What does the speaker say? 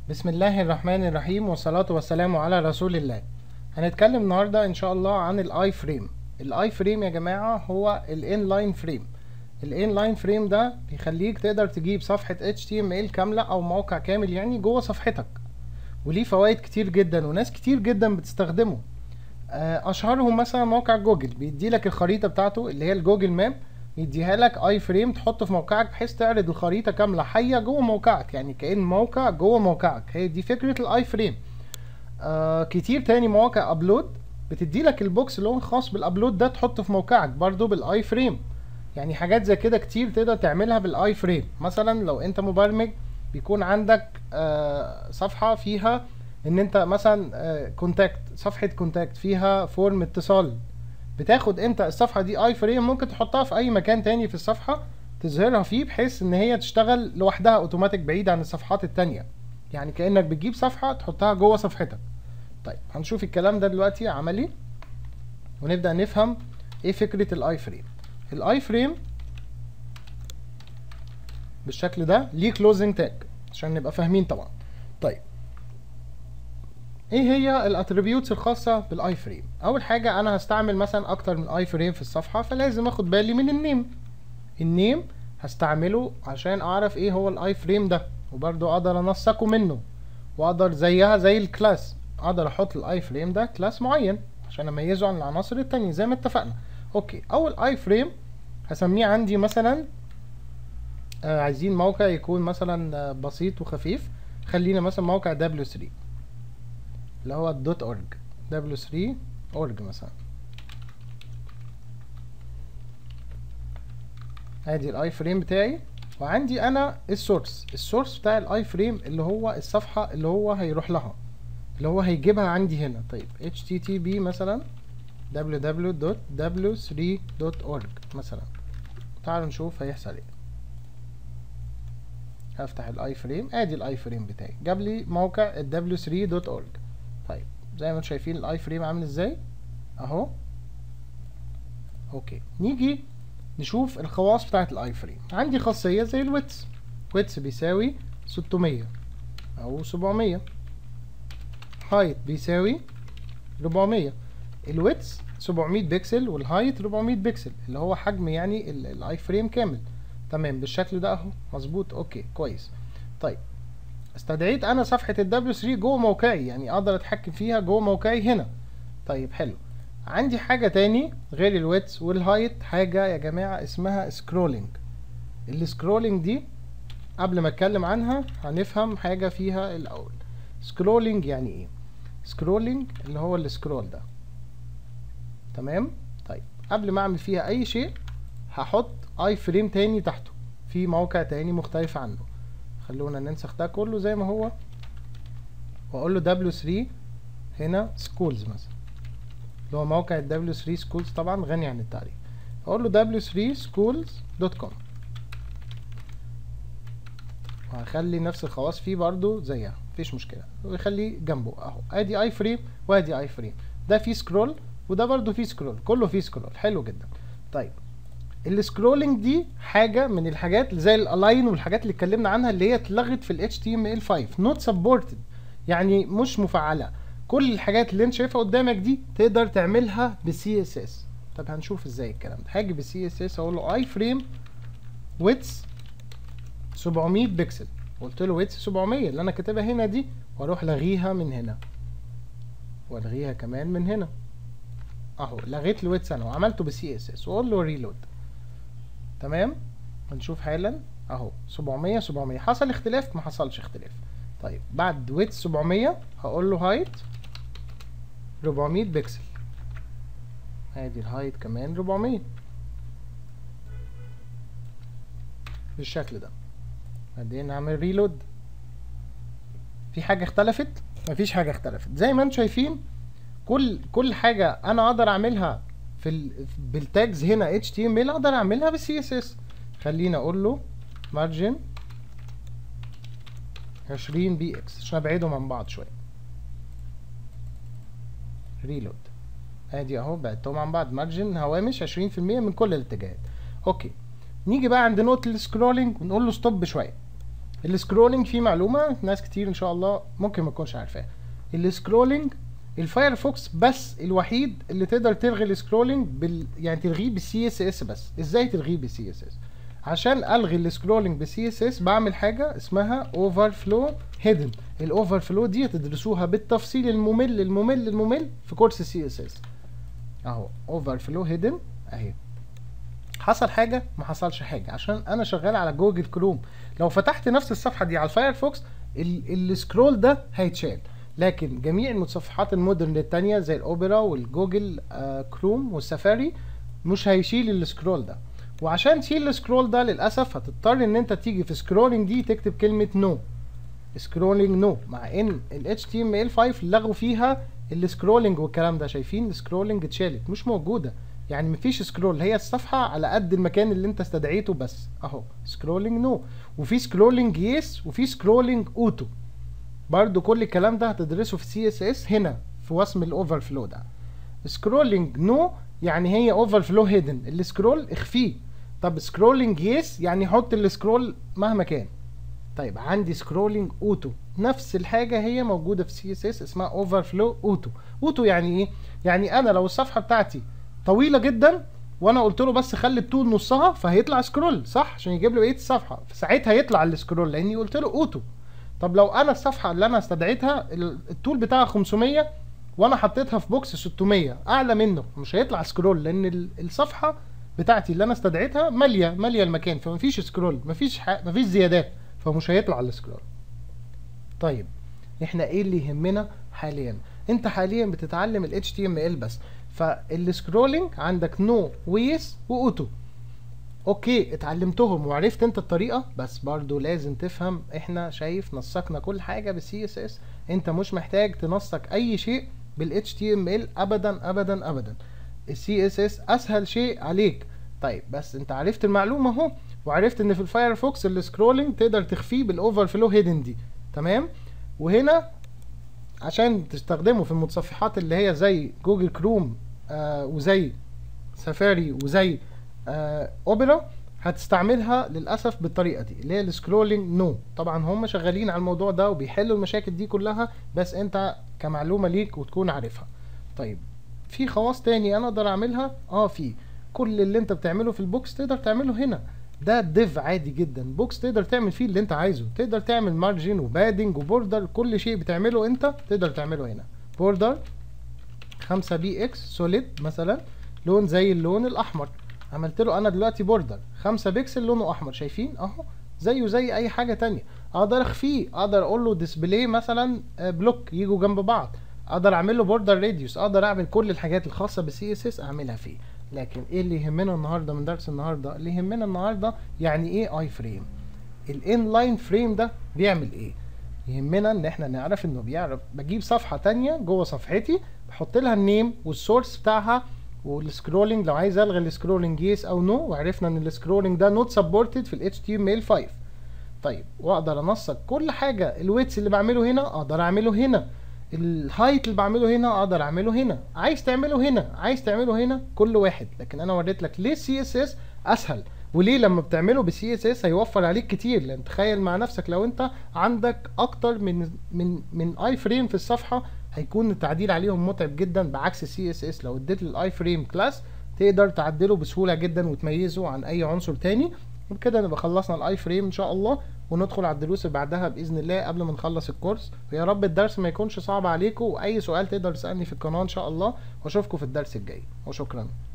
بسم الله الرحمن الرحيم والصلاة والسلام على رسول الله هنتكلم النهاردة ان شاء الله عن الاي فريم الاي فريم يا جماعة هو الانلاين فريم الانلاين فريم ده بيخليك تقدر تجيب صفحة HTML كاملة او موقع كامل يعني جوه صفحتك وليه فوائد كتير جدا وناس كتير جدا بتستخدمه آه، اشهرهم مثلا موقع جوجل بيدي لك الخريطة بتاعته اللي هي الجوجل ماب يديها لك اي فريم تحطه في موقعك بحيث تعرض الخريطة كاملة حية جوه موقعك يعني كأن موقع جوه موقعك هي دي فكرة الاي فريم آه كتير تاني مواقع ابلود بتدي لك البوكس اللي هو خاص بالابلود ده تحطه في موقعك برضو بالاي فريم يعني حاجات زي كده كتير تقدر تعملها بالاي فريم مثلا لو انت مبرمج بيكون عندك آه صفحة فيها ان انت مثلا آه كونتاكت صفحة كونتاكت فيها فورم اتصال بتاخد انت الصفحة دي اي فريم ممكن تحطها في اي مكان تاني في الصفحة تظهرها فيه بحيث ان هي تشتغل لوحدها اوتوماتيك بعيد عن الصفحات التانية يعني كأنك بتجيب صفحة تحطها جوه صفحتك طيب هنشوف الكلام ده دلوقتي عملي ونبدأ نفهم ايه فكرة الاي فريم الاي فريم بالشكل ده ليه كلوزنج تاج عشان نبقى فاهمين طبعا طيب ايه هي الاتريبيوتس الخاصه بالاي فريم اول حاجه انا هستعمل مثلا اكتر من اي فريم في الصفحه فلازم اخد بالي من النيم النيم هستعمله عشان اعرف ايه هو الاي فريم ده وبرضو اقدر انسقه منه واقدر زيها زي الكلاس اقدر احط الاي فريم ده كلاس معين عشان اميزه عن العناصر التانية زي ما اتفقنا اوكي اول اي فريم هسميه عندي مثلا آه عايزين موقع يكون مثلا آه بسيط وخفيف خلينا مثلا موقع W3 اللي هو الدوت اورج W3 اورج مثلا ادي الاي فريم بتاعي وعندي انا السورس السورس بتاع الاي فريم اللي هو الصفحة اللي هو هيروح لها اللي هو هيجيبها عندي هنا طيب http مثلا www.w3.org مثلا تعالوا نشوف هيحصل ايه هفتح الاي فريم ادي الاي فريم بتاعي جاب لي موقع w3.org طيب زي ما انتم شايفين الاي فريم عامل ازاي اهو اوكي نيجي نشوف الخواص بتاعت الاي فريم عندي خاصيه زي الويتس ويتس بيساوي 600 او 700 هايت بيساوي 400 الويتس 700 بكسل والهايت 400 بكسل اللي هو حجم يعني الاي فريم كامل تمام بالشكل ده اهو مظبوط اوكي كويس طيب استدعيت انا صفحة ال W3 جوه موقعي يعني اقدر اتحكم فيها جوه موقعي هنا طيب حلو عندي حاجة تاني غير الويتس والهايت حاجة يا جماعة اسمها سكرولينج السكرولينج دي قبل ما اتكلم عنها هنفهم حاجة فيها الاول سكرولينج يعني ايه سكرولينج اللي هو السكرول ده تمام طيب قبل ما اعمل فيها اي شيء هحط اي فريم تاني تحته في موقع تاني مختلف عنه خلونا ننسخ ده كله زي ما هو واقول له W3 هنا سكولز مثلا اللي هو موقع ال W3 سكولز طبعا غني عن التعريف اقول له W3 schools.com وهخلي نفس الخواص فيه برضو زيها مفيش مشكلة ويخليه جنبه اهو ادي اي فريم وادي اي فريم ده فيه سكرول وده برضو فيه سكرول كله فيه سكرول حلو جدا طيب السكرولنج دي حاجه من الحاجات زي الالاين والحاجات اللي اتكلمنا عنها اللي هي اتلغت في ال HTML5 not supported يعني مش مفعله كل الحاجات اللي انت شايفها قدامك دي تقدر تعملها ب CSS طب هنشوف ازاي الكلام ده هاجي ب CSS اقول له اي فريم ويتس 700 بكسل قلت له ويتس 700 اللي انا كاتبها هنا دي واروح لغيها من هنا والغيها كمان من هنا اهو لغيت الويتس انا وعملته ب CSS واقول له ريلود تمام هنشوف حالا اهو 700 700 حصل اختلاف ما حصلش اختلاف طيب بعد ويت 700 هقول له هايت 400 بكسل ادي الهايت كمان 400 بالشكل ده بعدين نعمل ريلود في حاجه اختلفت مفيش حاجه اختلفت زي ما انتم شايفين كل كل حاجه انا اقدر اعملها في ال... بالتاجز هنا HTML اقدر اعملها بالسي اس اس خليني اقول له مارجن 20 بي اكس عشان ابعدهم عن بعض شويه ريلود ادي اهو بعدتهم عن بعض مارجن هوامش 20% من كل الاتجاهات اوكي نيجي بقى عند نقطه السكرولنج ونقول له ستوب شويه السكرولنج فيه معلومه ناس كتير ان شاء الله ممكن ما تكونش عارفاها السكرولنج الفايرفوكس بس الوحيد اللي تقدر تلغي السكرولنج بال يعني تلغيه بالسي اس اس بس ازاي تلغيه بالسي اس اس عشان الغي السكرولنج بالسي اس اس بعمل حاجه اسمها اوفر فلو هيدن الاوفر فلو دي تدرسوها بالتفصيل الممل الممل الممل في كورس السي اس اس اهو اوفر فلو هيدن اهي حصل حاجه ما حصلش حاجه عشان انا شغال على جوجل كروم لو فتحت نفس الصفحه دي على الفايرفوكس ال- السكرول ده هيتشال لكن جميع المتصفحات المودرن التانية زي الاوبرا والجوجل آه كروم والسفاري مش هيشيل السكرول ده وعشان تشيل السكرول ده للاسف هتضطر ان انت تيجي في سكرولنج دي تكتب كلمه نو سكرولنج نو مع ان ال HTML5 لغوا فيها السكرولنج والكلام ده شايفين السكرولنج اتشالت مش موجوده يعني مفيش سكرول هي الصفحه على قد المكان اللي انت استدعيته بس اهو سكرولنج نو وفي سكرولنج يس وفي سكرولنج اوتو برضو كل الكلام ده هتدرسه في سي اس اس هنا في وصم الاوفر فلو ده سكرولنج نو يعني هي اوفر فلو هيدن السكرول اخفيه طب سكرولنج يس يعني حط السكرول مهما كان طيب عندي سكرولنج اوتو نفس الحاجه هي موجوده في سي اس اس اسمها اوفر فلو اوتو اوتو يعني ايه يعني انا لو الصفحه بتاعتي طويله جدا وانا قلت له بس خلي الطول نصها فهيطلع سكرول صح عشان يجيب لي بقيه الصفحه فساعتها يطلع السكرول لاني قلت له اوتو طب لو انا الصفحه اللي انا استدعيتها ال- الطول بتاعها 500 وانا حطيتها في بوكس 600 اعلى منه مش هيطلع سكرول لان ال- الصفحه بتاعتي اللي انا استدعيتها ماليه ماليه المكان فمفيش سكرول مفيش ح... مفيش زيادات فمش هيطلع السكرول طيب احنا ايه اللي يهمنا حاليا انت حاليا بتتعلم ال HTML بس فالسكرولينج عندك نو ويس واوتو اوكي اتعلمتهم وعرفت انت الطريقه بس برضو لازم تفهم احنا شايف نسقنا كل حاجه بالسي اس اس انت مش محتاج تنسق اي شيء بال HTML ابدا ابدا ابدا السي اس اس اسهل شيء عليك طيب بس انت عرفت المعلومه اهو وعرفت ان في الفايرفوكس السكرولينج تقدر تخفيه بالاوفر فلو هيدن دي تمام وهنا عشان تستخدمه في المتصفحات اللي هي زي جوجل كروم آه وزي سفاري وزي آه اوبرا هتستعملها للاسف بالطريقه دي اللي هي السكرولينج نو طبعا هم شغالين على الموضوع ده وبيحلوا المشاكل دي كلها بس انت كمعلومه ليك وتكون عارفها طيب في خواص تاني انا اقدر اعملها اه في كل اللي انت بتعمله في البوكس تقدر تعمله هنا ده ديف عادي جدا بوكس تقدر تعمل فيه اللي انت عايزه تقدر تعمل مارجن وبادنج وبوردر كل شيء بتعمله انت تقدر تعمله هنا بوردر 5 بي اكس سوليد مثلا لون زي اللون الاحمر عملت له انا دلوقتي بوردر 5 بيكسل لونه احمر شايفين اهو زيه زي اي حاجه تانية اقدر اخفيه اقدر اقول له ديسبلاي مثلا آه، بلوك يجوا جنب بعض اقدر اعمل له بوردر راديوس اقدر اعمل كل الحاجات الخاصه بالسي اس اس اعملها فيه لكن ايه اللي يهمنا النهارده من درس النهارده اللي يهمنا النهارده يعني ايه اي فريم الانلاين فريم ده بيعمل ايه يهمنا ان احنا نعرف انه بيعرف بجيب صفحه تانية جوه صفحتي بحط لها النيم والسورس بتاعها والسكرولنج لو عايز الغي السكرولنج يس او نو وعرفنا ان السكرولنج ده نوت سبورتد في ال HTML5 طيب واقدر انسق كل حاجه الويتس اللي بعمله هنا اقدر اعمله هنا الهايت اللي بعمله هنا اقدر اعمله هنا عايز تعمله هنا عايز تعمله هنا كل واحد لكن انا وريت لك ليه السي اس اس اسهل وليه لما بتعمله بالسي اس اس هيوفر عليك كتير لان تخيل مع نفسك لو انت عندك اكتر من من من اي فريم في الصفحه هيكون التعديل عليهم متعب جدا بعكس السي اس اس لو اديت للاي فريم كلاس تقدر تعدله بسهوله جدا وتميزه عن اي عنصر تاني وبكده نبقى خلصنا الاي فريم ان شاء الله وندخل على الدروس اللي بعدها باذن الله قبل ما نخلص الكورس ويا رب الدرس ما يكونش صعب عليكم واي سؤال تقدر تسالني في القناه ان شاء الله واشوفكم في الدرس الجاي وشكرا